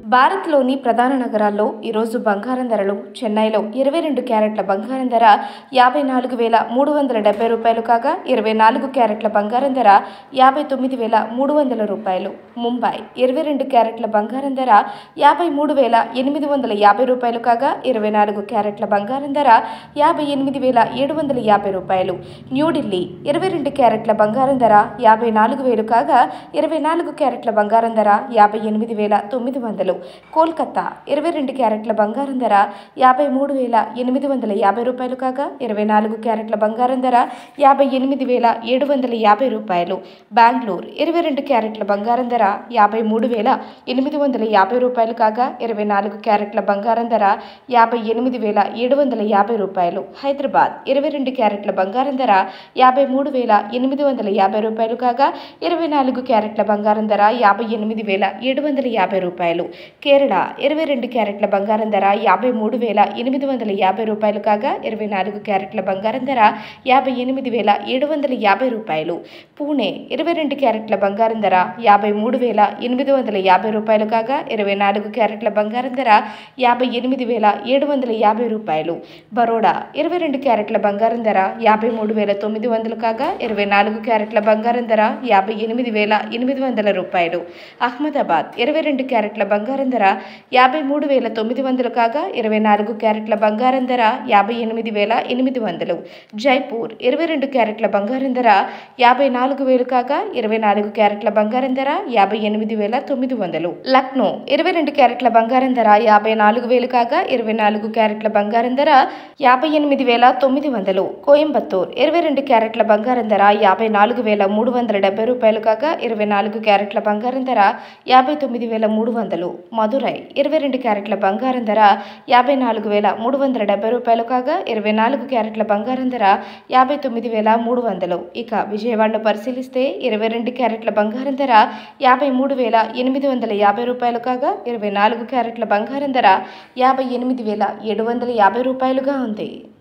భారత్లోని ప్రధాన నగరాల్లో ఈరోజు బంగారం ధరలు చెన్నైలో ఇరవై రెండు క్యారెట్ల బంగారం ధర యాభై నాలుగు వేల మూడు వందల డెబ్బై రూపాయలు కాగా ఇరవై నాలుగు క్యారెట్ల బంగారం ధర యాభై తొమ్మిది వేల మూడు వందల రూపాయలు ముంబై ఇరవై రెండు క్యారెట్ల బంగారం ధర యాభై మూడు వేల ఎనిమిది వందల యాభై రూపాయలు కాగా ఇరవై నాలుగు క్యారెట్ల బంగారం ధర యాభై ఎనిమిది వేల ఏడు వందల యాభై రూపాయలు న్యూఢిల్లీ ఇరవై రెండు క్యారెట్ల బంగారం ధర యాభై నాలుగు వేలు కాగా ఇరవై నాలుగు క్యారెట్ల బంగారం ధర యాభై ఎనిమిది వేల తొమ్మిది వందలు కోల్కతా ఇరవై రెండు క్యారెట్ల బంగారం ధర యాభై మూడు వేల ఎనిమిది వందల యాభై రూపాయలు కాగా ఇరవై నాలుగు క్యారెట్ల బంగారం ధర యాభై ఎనిమిది వేల ఏడు వందల యాభై రూపాయలు బెంగళూరు ఇరవై రెండు క్యారెట్ల బంగారం ధర యాభై మూడు వేల ఎనిమిది వందల యాభై రూపాయలు కాగా ఇరవై నాలుగు క్యారెట్ల బంగారం ధర యాభై ఎనిమిది వేల ఏడు వందల యాభై రూపాయలు హైదరాబాద్ ఇరవై రెండు క్యారెట్ల బంగారం ధర యాభై మూడు వేల ఎనిమిది వందల యాభై రూపాయలు కాగా ఇరవై నాలుగు క్యారెట్ల బంగారం ధర యాభై ఎనిమిది వేల ఏడు వందల యాభై రూపాయలు కేరళ ఇరవై రెండు క్యారెట్ల బంగారం ధర యాభై మూడు వేల ఎనిమిది వందల యాభై రూపాయలు కాగా ఇరవై నాలుగు క్యారెట్ల బంగారం ధర యాభై ఎనిమిది వేల ఏడు వందల యాభై రూపాయలు పూణే ఇరవై రెండు క్యారెట్ల బంగారం ధర యాభై మూడు వేల ఎనిమిది వందల యాభై రూపాయలు కాగా ఇరవై నాలుగు క్యారెట్ల బంగారం ధర యాభై ఎనిమిది వేల ఏడు వందల యాభై రూపాయలు బరోడా ఇరవై రెండు క్యారెట్ల బంగారం ధర యాభై మూడు వేల తొమ్మిది వందలు కాగా ఇరవై నాలుగు క్యారెట్ల బంగారం ధర యాభై ఎనిమిది వేల ఎనిమిది వందల రూపాయలు అహ్మదాబాద్ ఇరవై రెండు క్యారెట్ల బంగారం ధర యాభై మూడు వేల తొమ్మిది వందలు కాగా ఇరవై నాలుగు క్యారెట్ల బంగారం ధర యాభై ఎనిమిది వేల ఎనిమిది వందలు జైపూర్ ఇరవై రెండు క్యారెట్ల బంగారం ధర యాభై నాలుగు వేలు కాగా ఇరవై నాలుగు క్యారెట్ల బంగారం ధర యాభై ఎనిమిది వేల తొమ్మిది వందలు లక్నో ఇరవై రెండు క్యారెట్ల బంగారం ధర యాభై నాలుగు వేలు కాగా ఇరవై నాలుగు క్యారెట్ల బంగారం ధర యాభై ఎనిమిది వేల తొమ్మిది వందలు కోయంబత్తూర్ ఇరవై రెండు క్యారెట్ల బంగారం ధర యాభై నాలుగు వేల మూడు వందల డెబ్బై రూపాయలు కాగా ఇరవై నాలుగు క్యారెట్ల బంగారం ధర యాభై తొమ్మిది వేల మూడు వందలు మదురై ఇరవై రెండు క్యారెట్ల బంగారం ధర యాభై నాలుగు వేల మూడు వందల డెబ్బై రూపాయలు కాగా ఇరవై నాలుగు క్యారెట్ల బంగారం ధర యాభై తొమ్మిది వేల మూడు వందలు ఇక విజయవాడను పరిశీలిస్తే ఇరవై రెండు క్యారెట్ల బంగారం ధర యాభై మూడు వేల ఎనిమిది వందల యాభై రూపాయలు కాగా ఇరవై నాలుగు క్యారెట్ల బంగారం ధర యాభై ఎనిమిది వేల ఏడు వందల యాభై రూపాయలుగా ఉంది